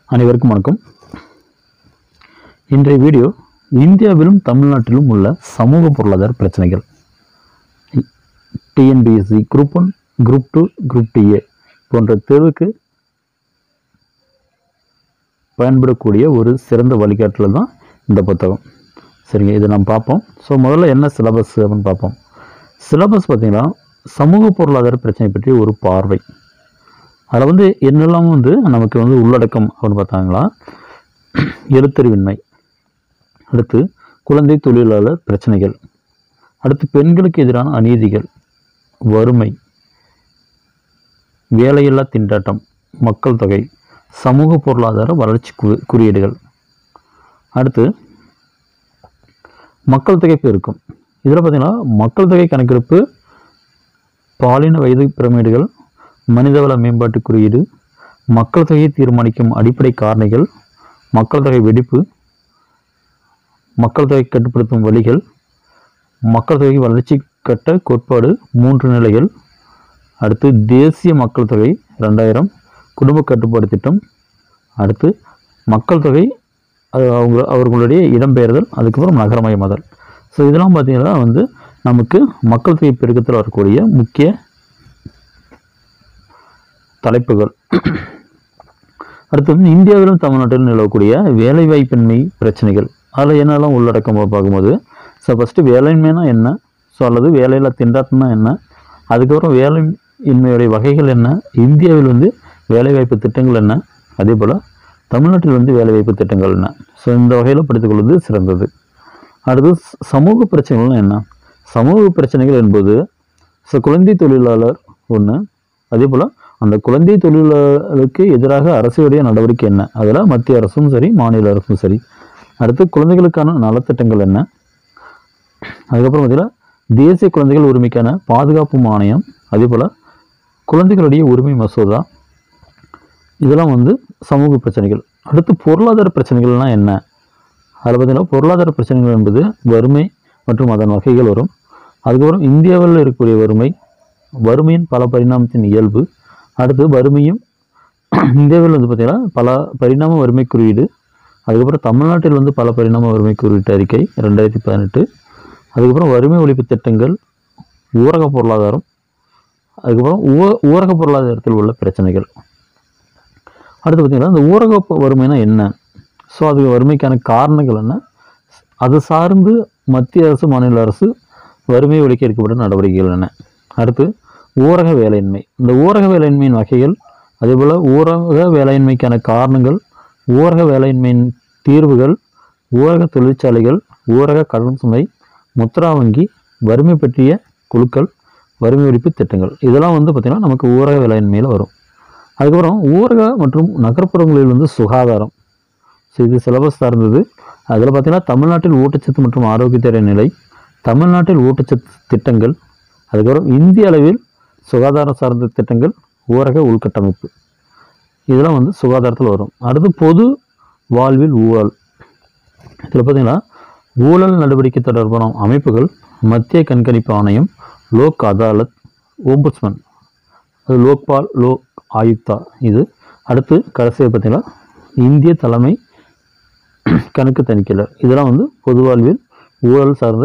அனைவருக்கும் வணக்கம் இன்றைய வீடியோ இந்தியாவிலும் தமிழ்நாட்டிலும் உள்ள சமூக பொருளாதார பிரச்சனைகள் TNPSC group one group two group டிஏ போன்ற தேர்வுக்கு பயன்படக்கூடிய ஒரு சிறந்த வழிகாட்டல் தான் இந்த புத்தகம் சரிங்க இதை நம்ம பார்ப்போம் ஸோ முதல்ல என்ன சிலபஸ் அப்படின்னு பார்ப்போம் சிலபஸ் பார்த்தீங்கன்னா சமூக பொருளாதார பிரச்சனை பற்றி ஒரு பார்வை அதில் வந்து என்னெல்லாம் வந்து நமக்கு வந்து உள்ளடக்கம் அப்படின்னு பார்த்தாங்களா எழுத்தறிவின்மை அடுத்து குழந்தை தொழிலாளர் பிரச்சனைகள் அடுத்து பெண்களுக்கு எதிரான அநீதிகள் வறுமை வேலையில்லா திண்டாட்டம் மக்கள் தொகை சமூக பொருளாதார வளர்ச்சி கு- குறியீடுகள் அடுத்து மக்கள் தொகை பெருக்கம் இதில் பார்த்தீங்கன்னா மக்கள் தொகை கணக்கெடுப்பு பாலின வயது பிரமிடுகள் மனிதவள மேம்பாட்டு குறியீடு மக்கள் தொகையை தீர்மானிக்கும் அடிப்படை காரணிகள் மக்கள் தொகை வெடிப்பு மக்கள் தொகை கட்டுப்படுத்தும் வழிகள் மக்கள் தொகை வளர்ச்சி கட்ட கோட்பாடு மூன்று நிலைகள் அடுத்து தேசிய மக்கள் தொகை ரெண்டாயிரம் குடும்ப கட்டுப்பாடு திட்டம் அடுத்து மக்கள் தொகை அது அவங்க அவர்களுடைய இடம்பெயர்தல் அதுக்கப்புறம் நகரமயமாதல் ஸோ இதெல்லாம் பார்த்தீங்கன்னா வந்து நமக்கு மக்கள் தொகை பெருக்கத்தில் வரக்கூடிய முக்கிய தலைப்புகள் அடுத்து வந்து இந்தியாவிலும் தமிழ்நாட்டிலும் நிலவக்கூடிய வேலைவாய்ப்பின்மை பிரச்சனைகள் அதில் என்னெல்லாம் உள்ளடக்கம் பார்க்கும்போது ஸோ ஃபஸ்ட்டு வேலையின்மைனா என்ன ஸோ அல்லது வேலையில்லா திண்டாட்டம்னா என்ன அதுக்கப்புறம் வேலையின்மையுடைய வகைகள் என்ன இந்தியாவில் வந்து வேலைவாய்ப்பு திட்டங்கள் என்ன அதே போல் தமிழ்நாட்டில் வந்து வேலைவாய்ப்பு திட்டங்கள் என்ன ஸோ இந்த வகையில் படித்துக்கொள்வது சிறந்தது அடுத்து ச- சமூக பிரச்சனைகள்னா என்ன சமூக பிரச்சனைகள் என்பது ஸோ குழந்தை தொழிலாளர் ஒன்று அதே போல் அந்த குழந்தை தொழிலாளருக்கு எதிராக அரசுடைய நடவடிக்கை என்ன அதில் மத்திய அரசும் சரி மாநில அரசும் சரி அடுத்து குழந்தைகளுக்கான நலத்திட்டங்கள் என்ன அதுக்கப்புறம் பார்த்தீங்கன்னா தேசிய குழந்தைகள் உரிமைக்கான பாதுகாப்பு மானியம் அதே போல் குழந்தைகளுடைய உரிமை மசோதா இதெல்லாம் வந்து சமூக பிரச்சனைகள் அடுத்து பொருளாதார பிரச்சனைகள்லாம் என்ன அதில் பார்த்தீங்கன்னா பொருளாதார பிரச்சனைகள் என்பது வறுமை மற்றும் அதன் வகைகள் வரும் அதுக்கப்புறம் இந்தியாவில் இருக்கக்கூடிய வறுமை வறுமையின் பல பரிணாமத்தின் இயல்பு அடுத்து வறுமையும் இந்தியாவில் வந்து பார்த்திங்கன்னா பல பரிணாம வறுமை குறியீடு அதுக்கப்புறம் தமிழ்நாட்டில் வந்து பல பரிணாம வறுமை குறியீட்டு அறிக்கை ரெண்டாயிரத்தி பதினெட்டு அதுக்கப்புறம் வறுமை ஒழிப்பு திட்டங்கள் ஊரக பொருளாதாரம் அதுக்கப்புறம் ஊ ஊரக பொருளாதாரத்தில் உள்ள பிரச்சனைகள் அடுத்து பார்த்திங்கன்னா இந்த ஊரக ப- வறுமைனா என்ன ஸோ அது வறுமைக்கான காரணங்கள் என்ன அது சார்ந்து மத்திய அரசு மாநில அரசு வறுமை ஒழிக்க எடுக்கப்பட்ட நடவடிக்கைகள் என்ன அடுத்து ஊரக வேலையின்மை இந்த ஊரக வேலையின்மையின் வகைகள் அதேபோல் ஊரக வேலையின்மைக்கான காரணங்கள் ஊரக வேலையின்மையின் தீர்வுகள் ஊரக தொழிற்சாலைகள் ஊரக கடன் சுமை முத்ரா வங்கி வறுமை பற்றிய குழுக்கள் வறுமை ஒழிப்பு திட்டங்கள் இதெல்லாம் வந்து பார்த்திங்கன்னா நமக்கு ஊரக வேலையின்மையில் வரும் அதுக்கப்புறம் ஊரக மற்றும் நகர்ப்புறங்களில் வந்து சுகாதாரம் ஸோ இது சிலபஸ் சார்ந்தது அதில் பார்த்தீங்கன்னா தமிழ்நாட்டில் ஊட்டச்சத்து மற்றும் ஆரோக்கியத்துறை நிலை தமிழ்நாட்டில் ஊட்டச்சத்து திட்டங்கள் அதுக்கப்புறம் இந்திய அளவில் சுகாதாரம் சார்ந்த திட்டங்கள் ஊரக உள்கட்டமைப்பு இதெல்லாம் வந்து சுகாதாரத்தில் வரும் அடுத்து பொது வாழ்வில் ஊழல் இதில் பார்த்தீங்கன்னா ஊழல் நடவடிக்கை தொடர்பான அமைப்புகள் மத்திய கண்காணிப்பு ஆணையம் லோக் அதாலத் ஓம்புட்ஸ்மன் அது லோக்பால் லோக் ஆயுக்தா இது அடுத்து கடைசியாக பார்த்தீங்கன்னா இந்திய தலைமை கணக்கு தணிக்கையாளர் இதெல்லாம் வந்து பொது வாழ்வில் ஊழல் சார்ந்த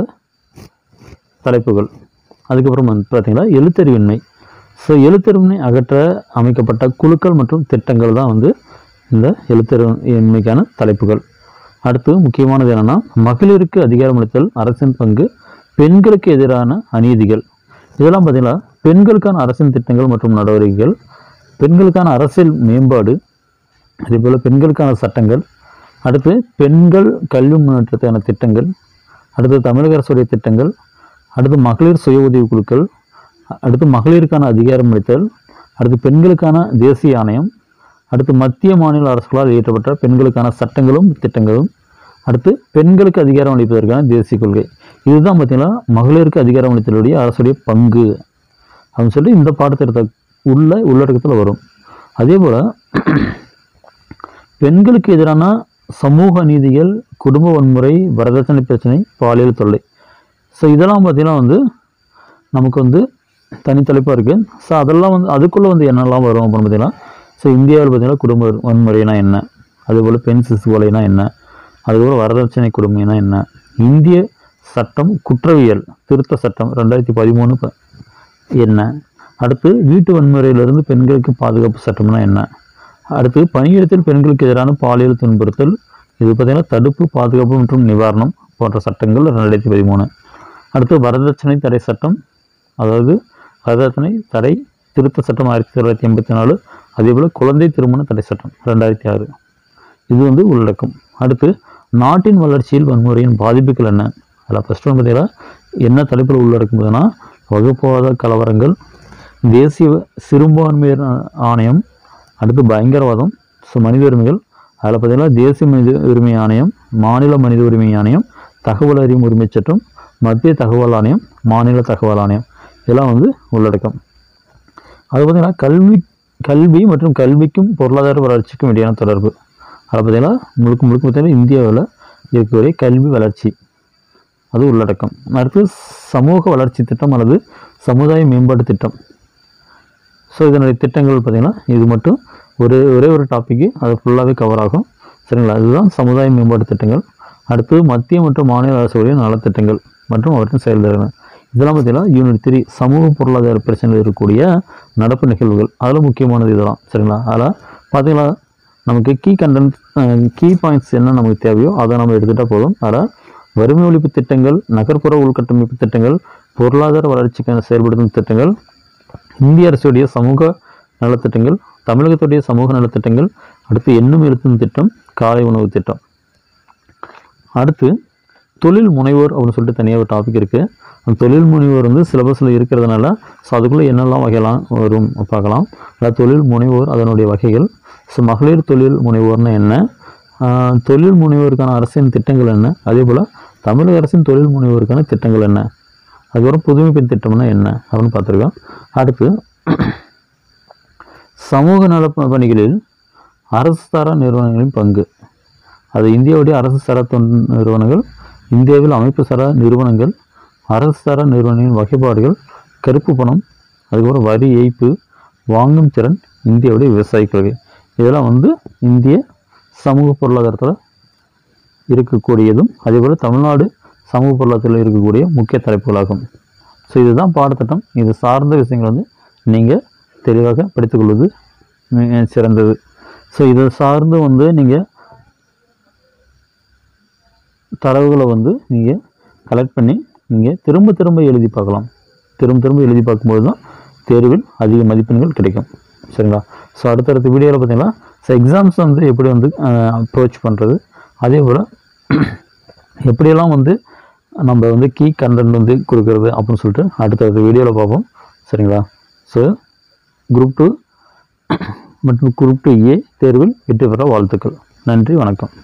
தலைப்புகள் அதுக்கப்புறம் வந்து பார்த்தீங்கன்னா எழுத்தறிவின்மை ஸோ எழுத்தறிவின்மை அகற்ற அமைக்கப்பட்ட குழுக்கள் மற்றும் திட்டங்கள் தான் வந்து இந்த எழுத்தறிவின்மைக்கான தலைப்புகள் அடுத்து முக்கியமானது என்னென்னா மகளிருக்கு அதிகாரமளித்தல் அரசின் பங்கு பெண்களுக்கு எதிரான அநீதிகள் இதெல்லாம் பார்த்தீங்கன்னா பெண்களுக்கான அரசின் திட்டங்கள் மற்றும் நடவடிக்கைகள் பெண்களுக்கான அரசியல் மேம்பாடு அதேபோல் பெண்களுக்கான சட்டங்கள் அடுத்து பெண்கள் கல்வி முன்னேற்றத்துக்கான திட்டங்கள் அடுத்து தமிழக அரசுடைய திட்டங்கள் அடுத்து மகளிர் சுய உதவி குழுக்கள் அடுத்து மகளிருக்கான அதிகாரம் அளித்தல் அடுத்து பெண்களுக்கான தேசிய ஆணையம் அடுத்து மத்திய மாநில அரசுகளால் இயற்றப்பட்ட பெண்களுக்கான சட்டங்களும் திட்டங்களும் அடுத்து பெண்களுக்கு அதிகாரம் அளிப்பதற்கான தேசிய கொள்கை இதுதான் பார்த்தீங்கன்னா மகளிருக்கு அதிகாரம் அளித்தலுடைய அரசுடைய பங்கு அப்படின்னு சொல்லி இந்த பாடத்திட்டத்தை உள்ள உள்ளடக்கத்தில் வரும் அதே போல் பெண்களுக்கு எதிரான சமூக நீதிகள் குடும்ப வன்முறை வரதட்சணை பிரச்சனை பாலியல் தொல்லை ஸோ இதெல்லாம் பார்த்தீங்கன்னா வந்து நமக்கு வந்து தனித்தலைப்பாக இருக்குது ஸோ அதெல்லாம் வந்து அதுக்குள்ளே வந்து என்னெல்லாம் வரும் அப்படின்னு பார்த்தீங்கன்னா ஸோ இந்தியாவில் பார்த்தீங்கன்னா குடும்ப வன்முறைனா என்ன அதுபோல் பெண் சிசு கொலைனா என்ன அதுபோல் வரதட்சணை கொடுமைனா என்ன இந்திய சட்டம் குற்றவியல் திருத்த சட்டம் ரெண்டாயிரத்தி பதிமூணு ப- என்ன அடுத்து வீட்டு வன்முறையிலிருந்து பெண்களுக்கு பாதுகாப்பு சட்டம்னா என்ன அடுத்து பணியிடத்தில் பெண்களுக்கு எதிரான பாலியல் துன்புறுத்தல் இது பார்த்தீங்கன்னா தடுப்பு பாதுகாப்பு மற்றும் நிவாரணம் போன்ற சட்டங்கள் ரெண்டாயிரத்தி பதிமூணு அடுத்து வரதட்சணை தடை சட்டம் அதாவது வரதட்சணை தடை திருத்த சட்டம் ஆயிரத்தி தொள்ளாயிரத்தி எண்பத்தி நாலு அதேபோல் குழந்தை திருமண தடை சட்டம் ரெண்டாயிரத்தி ஆறு இது வந்து உள்ளடக்கம் அடுத்து நாட்டின் வளர்ச்சியில் வன்முறையின் பாதிப்புகள் என்ன அதில் ஃபஸ்ட்டு வந்து பார்த்தீங்கன்னா என்ன தலைப்பில் உள்ளடக்குதுன்னா வகுப்புவாத கலவரங்கள் தேசிய சிறுபான்மையர் ஆணையம் அடுத்து பயங்கரவாதம் ஸோ மனித உரிமைகள் அதில் பார்த்தீங்கன்னா தேசிய மனித உரிமை ஆணையம் மாநில மனித உரிமை ஆணையம் தகவல் அறியும் உரிமை சட்டம் மத்திய தகவல் ஆணையம் மாநில தகவல் ஆணையம் இதெல்லாம் வந்து உள்ளடக்கம் அது பார்த்தீங்கன்னா கல்வி கல்வி மற்றும் கல்விக்கும் பொருளாதார வளர்ச்சிக்கும் இடையான தொடர்பு அதில் பார்த்தீங்கன்னா முழுக்க முழுக்க பார்த்தீங்கன்னா இந்தியாவில் இருக்கக்கூடிய கல்வி வளர்ச்சி அது உள்ளடக்கம் அடுத்து சமூக வளர்ச்சி திட்டம் அல்லது சமுதாய மேம்பாட்டு திட்டம் ஸோ இதனுடைய திட்டங்கள் பார்த்தீங்கன்னா இது மட்டும் ஒரு ஒரே ஒரு டாப்பிக்கு அது ஃபுல்லாகவே கவர் ஆகும் சரிங்களா இதுதான் சமுதாய மேம்பாட்டு திட்டங்கள் அடுத்து மத்திய மற்றும் மாநில அரசுடைய நலத்திட்டங்கள் மற்றும் அவற்றின் செயல்திறன் இதெல்லாம் பார்த்தீங்கன்னா யூனிட் த்ரீ சமூக பொருளாதார பிரச்சனைகள் இருக்கக்கூடிய நடப்பு நிகழ்வுகள் அதில் முக்கியமானது இதெல்லாம் சரிங்களா அதில் பார்த்தீங்கன்னா நமக்கு கீ கண்டென்ட் கீ பாயிண்ட்ஸ் என்ன நமக்கு தேவையோ அதை நம்ம எடுத்துகிட்டா போதும் அதில் வறுமை ஒழிப்பு திட்டங்கள் நகர்ப்புற உள்கட்டமைப்பு திட்டங்கள் பொருளாதார வளர்ச்சிக்கான செயல்படுத்தும் திட்டங்கள் இந்திய அரசுடைய சமூக நலத்திட்டங்கள் தமிழகத்துடைய சமூக நலத்திட்டங்கள் அடுத்து எண்ணும் எழுத்தும் திட்டம் காலை உணவு திட்டம் அடுத்து தொழில் முனைவோர் அப்படின்னு சொல்லிட்டு தனியாக ஒரு டாபிக் இருக்குது அந்த தொழில் முனைவோர் வந்து சிலபஸில் இருக்கிறதுனால ஸோ அதுக்குள்ளே என்னெல்லாம் வகையெல்லாம் வரும் பார்க்கலாம் அதாவது தொழில் முனைவோர் அதனுடைய வகைகள் ஸோ மகளிர் தொழில் முனைவோர்னா என்ன ஆஹ் தொழில் முனைவோருக்கான அரசின் திட்டங்கள் என்ன அதே போல் தமிழக அரசின் தொழில் முனைவோருக்கான திட்டங்கள் என்ன அதுக்கப்புறம் புதுமை பெண் திட்டம்னா என்ன அப்படின்னு பார்த்துருக்கோம் அடுத்து சமூக நல ப- பணிகளில் அரசு சாரா நிறுவனங்களின் பங்கு அது இந்தியாவுடைய அரசு சாரா தொண்டு நிறுவனங்கள் இந்தியாவில் அமைப்பு சாரா நிறுவனங்கள் அரசு சாரா நிறுவனங்களின் வகைப்பாடுகள் கருப்பு பணம் அதுக்கப்புறம் வரி ஏய்ப்பு வாங்கும் திறன் இந்தியாவுடைய விவசாய கொள்கை இதெல்லாம் வந்து இந்திய சமூக பொருளாதாரத்தில் இருக்கக்கூடியதும் அதேபோல் தமிழ்நாடு சமூக பொருளாதாரத்தில் இருக்கக்கூடிய முக்கிய தலைப்புகளாகும் ஸோ இதுதான் பாடத்திட்டம் இது சார்ந்த விஷயங்கள் வந்து நீங்கள் தெளிவாக படித்துக்கொள்வது மிக சிறந்தது ஸோ இதை சார்ந்து வந்து நீங்கள் தரவுகளை வந்து நீங்கள் கலெக்ட் பண்ணி நீங்கள் திரும்ப திரும்ப எழுதி பார்க்கலாம் திரும்ப திரும்ப எழுதி பார்க்கும்போது தான் தேர்வில் அதிக மதிப்பெண்கள் கிடைக்கும் சரிங்களா ஸோ அடுத்தடுத்த வீடியோவில் பார்த்தீங்கன்னா ஸோ எக்ஸாம்ஸ் வந்து எப்படி வந்து அப்ரோச் பண்ணுறது அதே போல் எப்படியெல்லாம் வந்து நம்ம வந்து கீ கண்டென்ட் வந்து கொடுக்கறது அப்படின்னு சொல்லிட்டு அடுத்தடுத்த வீடியோவில் பார்ப்போம் சரிங்களா ஸோ குரூப் டூ மற்றும் குரூப் டூ ஏ தேர்வில் வெற்றி பெற வாழ்த்துக்கள் நன்றி வணக்கம்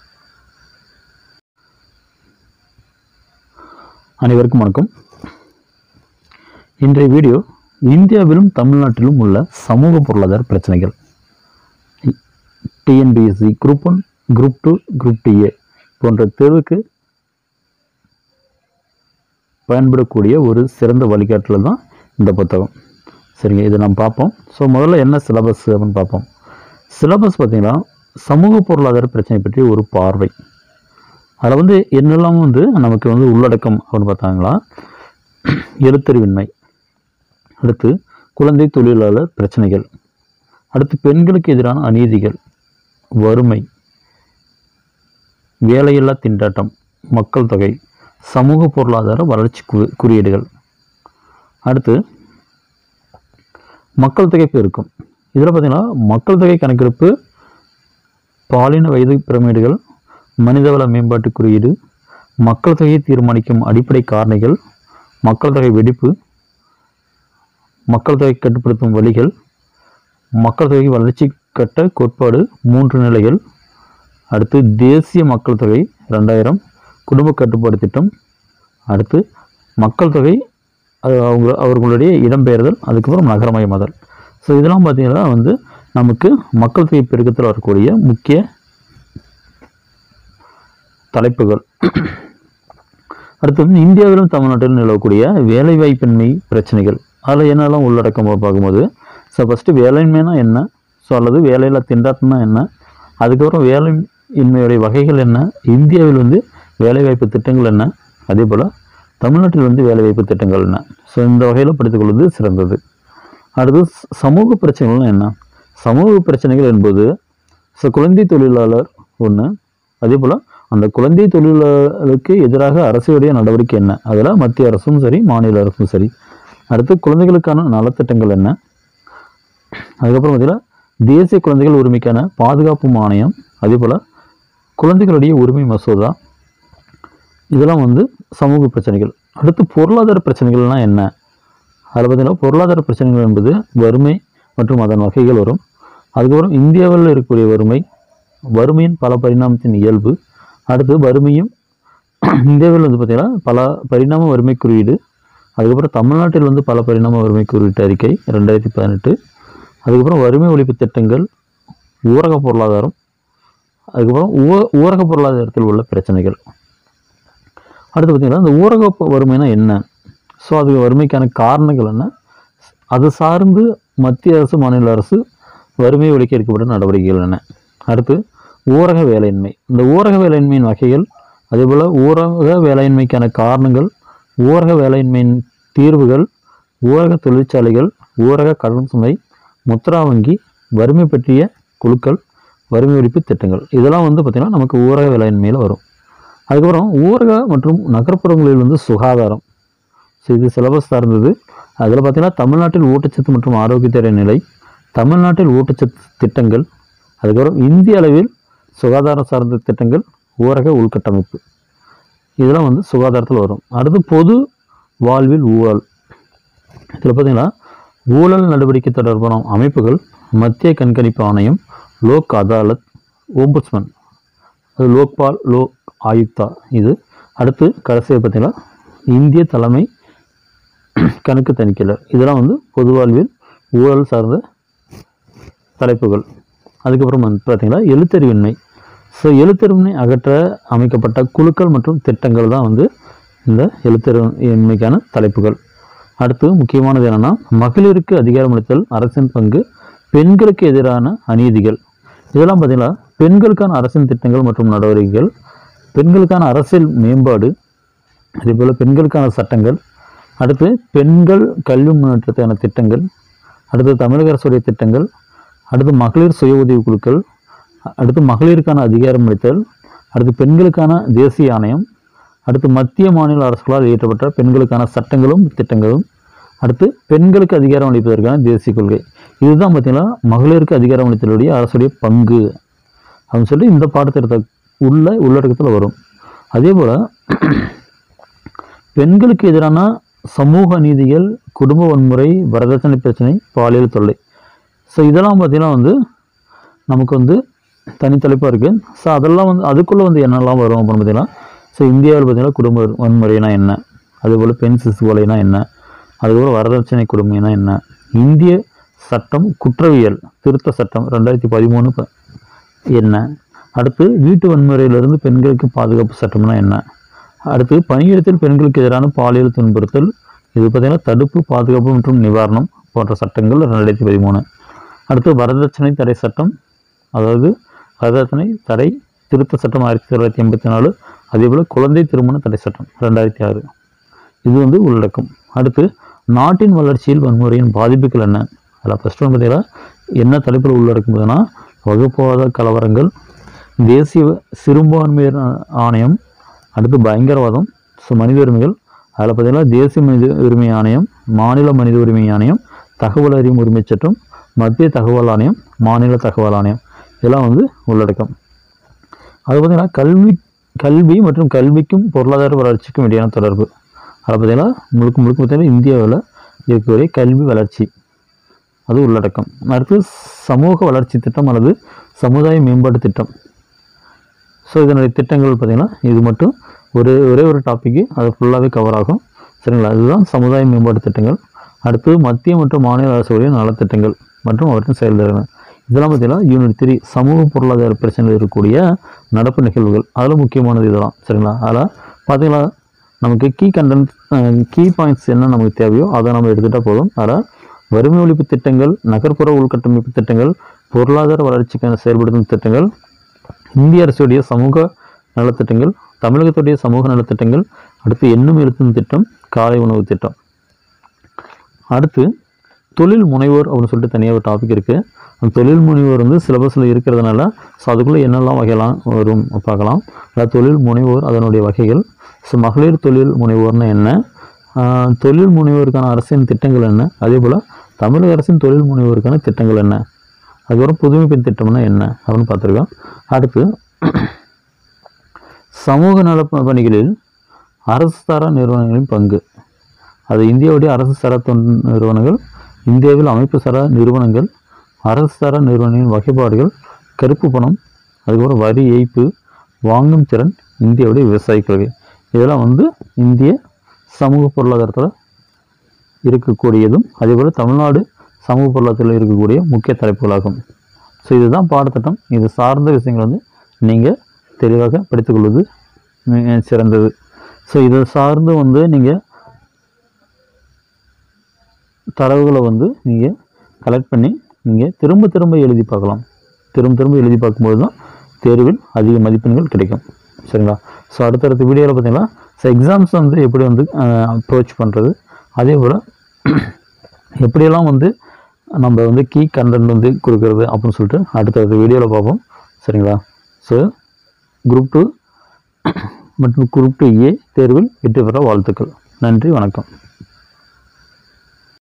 அனைவருக்கும் வணக்கம் இன்றைய வீடியோ இந்தியாவிலும் தமிழ்நாட்டிலும் உள்ள சமூக பொருளாதார பிரச்சனைகள் TNPSC group one group two group டிஏ போன்ற தேர்வுக்கு பயன்படக்கூடிய ஒரு சிறந்த வழிகாட்டல் தான் இந்த புத்தகம் சரிங்க இதை நம்ம பார்ப்போம் ஸோ முதல்ல என்ன சிலபஸ் அப்படின்னு பார்ப்போம் சிலபஸ் பார்த்தீங்கன்னா சமூக பொருளாதார பிரச்சனை பற்றி ஒரு பார்வை அதில் வந்து என்னெல்லாம் வந்து நமக்கு வந்து உள்ளடக்கம் அப்படின்னு பார்த்தாங்களா எழுத்தறிவின்மை அடுத்து குழந்தை தொழிலாளர் பிரச்சனைகள் அடுத்து பெண்களுக்கு எதிரான அநீதிகள் வறுமை வேலையில்லா திண்டாட்டம் மக்கள் தொகை சமூக பொருளாதார வளர்ச்சி கு- குறியீடுகள் அடுத்து மக்கள் தொகை பெருக்கம் இதில் பார்த்தீங்கன்னா மக்கள் தொகை கணக்கெடுப்பு பாலின வயது பிரமிடுகள் மனிதவள மேம்பாட்டு குறியீடு மக்கள் தொகையை தீர்மானிக்கும் அடிப்படை காரணிகள் மக்கள் தொகை வெடிப்பு மக்கள் தொகை கட்டுப்படுத்தும் வழிகள் மக்கள் தொகை வளர்ச்சி கட்ட கோட்பாடு மூன்று நிலைகள் அடுத்து தேசிய மக்கள் தொகை ரெண்டாயிரம் குடும்ப கட்டுப்பாடு திட்டம் அடுத்து மக்கள் தொகை அது அவங்க அவர்களுடைய இடம்பெயர்தல் அதுக்கப்புறம் நகரமயமாதல் ஸோ இதெல்லாம் பார்த்தீங்கன்னா வந்து நமக்கு மக்கள் தொகை பெருக்கத்தில் வரக்கூடிய முக்கிய தலைப்புகள் அடுத்து வந்து இந்தியாவிலும் தமிழ்நாட்டிலும் நிலவக்கூடிய வேலைவாய்ப்பின்மை பிரச்சனைகள் அதில் என்னெல்லாம் உள்ளடக்கம் பார்க்கும்போது ஸோ ஃபஸ்ட்டு வேலையின்மைனா என்ன ஸோ அல்லது வேலையில்லா திண்டாட்டம்னா என்ன அதுக்கப்புறம் வேலை இன்மையுடைய வகைகள் என்ன இந்தியாவில் வந்து வேலைவாய்ப்பு திட்டங்கள் என்ன அதே போல் தமிழ்நாட்டில் வந்து வேலைவாய்ப்பு திட்டங்கள் என்ன ஸோ இந்த வகையில் படித்துக்கொள்வது சிறந்தது அடுத்து ச- சமூக பிரச்சனைகள்னா என்ன சமூக பிரச்சனைகள் என்பது ஸோ குழந்தை தொழிலாளர் ஒன்று அதே போல் அந்த குழந்தை தொழிலாளருக்கு எதிராக அரசுடைய நடவடிக்கை என்ன அதில் மத்திய அரசும் சரி மாநில அரசும் சரி அடுத்து குழந்தைகளுக்கான நலத்திட்டங்கள் என்ன அதுக்கப்புறம் பார்த்தீங்கன்னா தேசிய குழந்தைகள் உரிமைக்கான பாதுகாப்பு மானியம் அதே போல் குழந்தைகளுடைய உரிமை மசோதா இதெல்லாம் வந்து சமூக பிரச்சனைகள் அடுத்து பொருளாதார பிரச்சனைகள்லாம் என்ன அதில் பார்த்தீங்கன்னா பொருளாதார பிரச்சனைகள் என்பது வறுமை மற்றும் அதன் வகைகள் வரும் அதுக்கப்புறம் இந்தியாவில் இருக்கக்கூடிய வறுமை வறுமையின் பல பரிணாமத்தின் இயல்பு அடுத்து வறுமையும் இந்தியாவில் வந்து பார்த்திங்கன்னா பல பரிணாம வறுமை குறியீடு அதுக்கப்புறம் தமிழ்நாட்டில் வந்து பல பரிணாம வறுமை குறியீட்டு அறிக்கை ரெண்டாயிரத்தி பதினெட்டு அதுக்கப்புறம் வறுமை ஒழிப்பு திட்டங்கள் ஊரக பொருளாதாரம் அதுக்கப்புறம் ஊ ஊரக பொருளாதாரத்தில் உள்ள பிரச்சனைகள் அடுத்து பார்த்திங்கன்னா இந்த ஊரக ப- வறுமைனா என்ன ஸோ அது வறுமைக்கான காரணங்கள் என்ன அது சார்ந்து மத்திய அரசு மாநில அரசு வறுமை ஒழிக்க எடுக்கப்பட்ட நடவடிக்கைகள் என்ன அடுத்து ஊரக வேலையின்மை இந்த ஊரக வேலையின்மையின் வகைகள் அதேபோல் ஊரக வேலையின்மைக்கான காரணங்கள் ஊரக வேலையின்மையின் தீர்வுகள் ஊரக தொழிற்சாலைகள் ஊரக கடன் சுமை முத்ரா வங்கி வறுமை பற்றிய குழுக்கள் வறுமை ஒழிப்பு திட்டங்கள் இதெல்லாம் வந்து பார்த்திங்கன்னா நமக்கு ஊரக வேலையின்மையில் வரும் அதுக்கப்புறம் ஊரக மற்றும் நகர்ப்புறங்களில் வந்து சுகாதாரம் ஸோ இது சிலபஸ் சார்ந்தது அதில் பார்த்தீங்கன்னா தமிழ்நாட்டில் ஊட்டச்சத்து மற்றும் ஆரோக்கியத்துறை நிலை தமிழ்நாட்டில் ஊட்டச்சத்து திட்டங்கள் அதுக்கப்புறம் இந்திய அளவில் சுகாதாரம் சார்ந்த திட்டங்கள் ஊரக உள்கட்டமைப்பு இதெல்லாம் வந்து சுகாதாரத்தில் வரும் அடுத்து பொது வாழ்வில் ஊழல் இதில் பார்த்தீங்கன்னா ஊழல் நடவடிக்கை தொடர்பான அமைப்புகள் மத்திய கண்காணிப்பு ஆணையம் லோக் அதாலத் ஓம்புட்ஸ்மன் அது லோக்பால் லோக் ஆயுக்தா இது அடுத்து கடைசியாக பார்த்தீங்கன்னா இந்திய தலைமை கணக்கு தணிக்கையாளர் இதெல்லாம் வந்து பொது வாழ்வில் ஊழல் சார்ந்த தலைப்புகள் அதுக்கப்புறம் வந்து பார்த்தீங்கன்னா எழுத்தறிவின்மை ஸோ எழுத்தறிவின்மை அகற்ற அமைக்கப்பட்ட குழுக்கள் மற்றும் திட்டங்கள் தான் வந்து இந்த எழுத்தறிவின்மைக்கான தலைப்புகள் அடுத்து முக்கியமானது என்னென்னா மகளிருக்கு அதிகாரமளித்தல் அரசின் பங்கு பெண்களுக்கு எதிரான அநீதிகள் இதெல்லாம் பார்த்தீங்கன்னா பெண்களுக்கான அரசின் திட்டங்கள் மற்றும் நடவடிக்கைகள் பெண்களுக்கான அரசியல் மேம்பாடு அதேபோல் பெண்களுக்கான சட்டங்கள் அடுத்து பெண்கள் கல்வி முன்னேற்றத்துக்கான திட்டங்கள் அடுத்து தமிழக அரசுடைய திட்டங்கள் அடுத்து மகளிர் சுய உதவி குழுக்கள் அ- அடுத்து மகளிருக்கான அதிகாரம் அளித்தல் அடுத்து பெண்களுக்கான தேசிய ஆணையம் அடுத்து மத்திய மாநில அரசுகளால் இயற்றப்பட்ட பெண்களுக்கான சட்டங்களும் திட்டங்களும் அடுத்து பெண்களுக்கு அதிகாரம் அளிப்பதற்கான தேசிய கொள்கை இதுதான் பார்த்தீங்கன்னா மகளிருக்கு அதிகாரம் அளித்தலுடைய அரசுடைய பங்கு அப்படின்னு சொல்லி இந்த பாடத்திட்டத்தை உள்ள உள்ளடக்கத்தில் வரும் அதே போல் பெண்களுக்கு எதிரான சமூக நீதிகள் குடும்ப வன்முறை வரதட்சணை பிரச்சனை பாலியல் தொல்லை ஸோ இதெல்லாம் பார்த்தீங்கன்னா வந்து நமக்கு வந்து தனித்தலைப்பாக இருக்குது ஸோ அதெல்லாம் வந்து அதுக்குள்ளே வந்து என்னெல்லாம் வரும் அப்படின்னு பார்த்தீங்கன்னா ஸோ இந்தியாவில் பார்த்தீங்கன்னா குடும்ப வன்முறைனா என்ன அதுபோல் பெண் சிசு கொலைனா என்ன அதுபோல் வரதட்சணை கொடுமைனா என்ன இந்திய சட்டம் குற்றவியல் திருத்த சட்டம் ரெண்டாயிரத்தி பதிமூணு ப- என்ன அடுத்து வீட்டு வன்முறையிலிருந்து பெண்களுக்கு பாதுகாப்பு சட்டம்னா என்ன அடுத்து பணியிடத்தில் பெண்களுக்கு எதிரான பாலியல் துன்புறுத்தல் இது பார்த்தீங்கன்னா தடுப்பு பாதுகாப்பு மற்றும் நிவாரணம் போன்ற சட்டங்கள் ரெண்டாயிரத்தி பதிமூணு அடுத்து வரதட்சணை தடை சட்டம் அதாவது வரதட்சணை தடை திருத்த சட்டம் ஆயிரத்தி தொள்ளாயிரத்தி எண்பத்தி நாலு அதேபோல் குழந்தை திருமண தடை சட்டம் ரெண்டாயிரத்தி ஆறு இது வந்து உள்ளடக்கம் அடுத்து நாட்டின் வளர்ச்சியில் வன்முறையின் பாதிப்புகள் என்ன அதில் ஃபஸ்ட்டு வந்து பார்த்தீங்கன்னா என்ன தலைப்பில் உள்ளடக்கும்போதுன்னா வகுப்புவாத கலவரங்கள் தேசிய சிறுபான்மையர் ஆ- ஆணையம் அடுத்து பயங்கரவாதம் ஸோ மனித உரிமைகள் அதில் பார்த்தீங்கன்னா தேசிய மனித உரிமை ஆணையம் மாநில மனித உரிமை ஆணையம் தகவல் அறியும் உரிமை சட்டம் மத்திய தகவல் ஆணையம் மாநில தகவல் ஆணையம் இதெல்லாம் வந்து உள்ளடக்கம் அது பார்த்தீங்கன்னா கல்வி கல்வி மற்றும் கல்விக்கும் பொருளாதார வளர்ச்சிக்கும் இடையான தொடர்பு அதை பார்த்தீங்கன்னா முழுக்க முழுக்க பார்த்தீங்கன்னா இந்தியாவில் இருக்கக்கூடிய கல்வி வளர்ச்சி அது உள்ளடக்கம் அடுத்து சமூக வளர்ச்சி திட்டம் அல்லது சமுதாய மேம்பாட்டு திட்டம் ஸோ இதனுடைய திட்டங்கள் பார்த்தீங்கன்னா இது மட்டும் ஒரு ஒரே ஒரு டாப்பிக்கு அது ஃபுல்லாகவே கவர் ஆகும் சரிங்களா இதுதான் சமுதாய மேம்பாட்டு திட்டங்கள் அடுத்து மத்திய மற்றும் மாநில அரசுடைய நலத்திட்டங்கள் மற்றும் அவற்றின் செயல்திறன் இதெல்லாம் பார்த்தீங்கன்னா யூனிட் த்ரீ சமூக பொருளாதார பிரச்சனையில் இருக்கக்கூடிய நடப்பு நிகழ்வுகள் அதில் முக்கியமானது இதெல்லாம் சரிங்களா அதில் பார்த்தீங்கன்னா நமக்கு கீ கண்டென்ட் கீ பாயிண்ட்ஸ் என்ன நமக்கு தேவையோ அதை நம்ம எடுத்துகிட்டா போதும் அதில் வறுமை ஒழிப்பு திட்டங்கள் நகர்ப்புற உள்கட்டமைப்பு திட்டங்கள் பொருளாதார வளர்ச்சிக்கான செயல்படுத்தும் திட்டங்கள் இந்திய அரசுடைய சமூக நலத்திட்டங்கள் தமிழகத்துடைய சமூக நலத்திட்டங்கள் அடுத்து எண்ணும் எழுத்தும் திட்டம் காலை உணவு திட்டம் அடுத்து தொழில் முனைவோர் அப்படின்னு சொல்லிட்டு தனியாக ஒரு டாபிக் இருக்குது அந்த தொழில் முனைவோர் வந்து சிலபஸில் இருக்கிறதுனால ஸோ அதுக்குள்ளே என்னெல்லாம் வகையெல்லாம் வரும் பார்க்கலாம் அதாவது தொழில் முனைவோர் அதனுடைய வகைகள் ஸோ மகளிர் தொழில் முனைவோர்னா என்ன ஆஹ் தொழில் முனைவோருக்கான அரசின் திட்டங்கள் என்ன அதே போல் தமிழக அரசின் தொழில் முனைவோருக்கான திட்டங்கள் என்ன அதுக்கப்புறம் புதுமை பெண் திட்டம்னா என்ன அப்படின்னு பார்த்துருக்கோம் அடுத்து சமூக நல ப- பணிகளில் அரசு சாரா நிறுவனங்களின் பங்கு அது இந்தியாவுடைய அரசு சாரா தொண்டு நிறுவனங்கள் இந்தியாவில் அமைப்பு சாரா நிறுவனங்கள் அரசு சாரா நிறுவனங்களின் வகைப்பாடுகள் கருப்பு பணம் அதுக்கப்புறம் வரி ஏய்ப்பு வாங்கும் திறன் இந்தியாவுடைய விவசாய கொள்கை இதெல்லாம் வந்து இந்திய சமூக பொருளாதாரத்தில் இருக்கக்கூடியதும் அதேபோல் தமிழ்நாடு சமூக பொருளாதாரத்தில் இருக்கக்கூடிய முக்கிய தலைப்புகளாகும் ஸோ இதுதான் பாடத்திட்டம் இது சார்ந்த விஷயங்கள் வந்து நீங்கள் தெளிவாக படித்துக்கொள்வது மிக சிறந்தது ஸோ இதை சார்ந்து வந்து நீங்கள் தரவுகளை வந்து நீங்கள் கலெக்ட் பண்ணி நீங்கள் திரும்ப திரும்ப எழுதி பார்க்கலாம் திரும்ப திரும்ப எழுதி பார்க்கும்போது தான் தேர்வில் அதிக மதிப்பெண்கள் கிடைக்கும் சரிங்களா ஸோ அடுத்தடுத்த வீடியோவில் பார்த்தீங்கன்னா ஸோ எக்ஸாம்ஸ் வந்து எப்படி வந்து அப்ரோச் பண்ணுறது அதே போல் எப்படியெல்லாம் வந்து நம்ம வந்து கீ கண்டென்ட் வந்து கொடுக்குறது அப்படின்னு சொல்லிட்டு அடுத்தடுத்த வீடியோவில் பார்ப்போம் சரிங்களா ஸோ குரூப் டூ மற்றும் குரூப் டூ ஏ தேர்வில் வெற்றி பெற வாழ்த்துக்கள் நன்றி வணக்கம்